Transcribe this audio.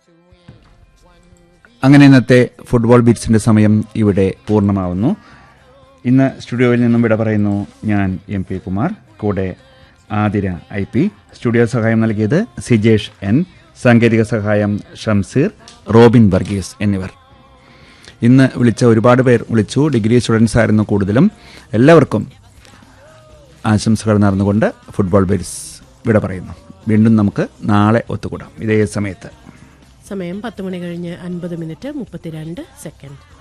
അങ്ങനെ ഇന്നത്തെ ഫുട്ബോൾ ബീറ്റ്സിന്റെ സമയം ഇവിടെ പൂർണ്ണമാവുന്നു ഇന്ന് സ്റ്റുഡിയോയിൽ നിന്നും വിട പറയുന്നു ഞാൻ എം പി കുമാർ കൂടെ ആതിര ഐ പി സ്റ്റുഡിയോ സഹായം നൽകിയത് സിജേഷ് എൻ സാങ്കേതിക സഹായം ഷംസീർ റോബിൻ വർഗീസ് എന്നിവർ ഇന്ന് വിളിച്ച ഒരുപാട് പേർ വിളിച്ചു ഡിഗ്രി സ്റ്റുഡൻസ് ആയിരുന്നു കൂടുതലും എല്ലാവർക്കും ആശംസകൾ നേർന്നുകൊണ്ട് ഫുട്ബോൾ ബീറ്റ്സ് വിട പറയുന്നു വീണ്ടും നമുക്ക് നാളെ ഒത്തുകൂടാം ഇതേ സമയത്ത് സമയം പത്ത് മണി കഴിഞ്ഞ് അൻപത് മിനിറ്റ് മുപ്പത്തിരണ്ട് സെക്കൻഡ്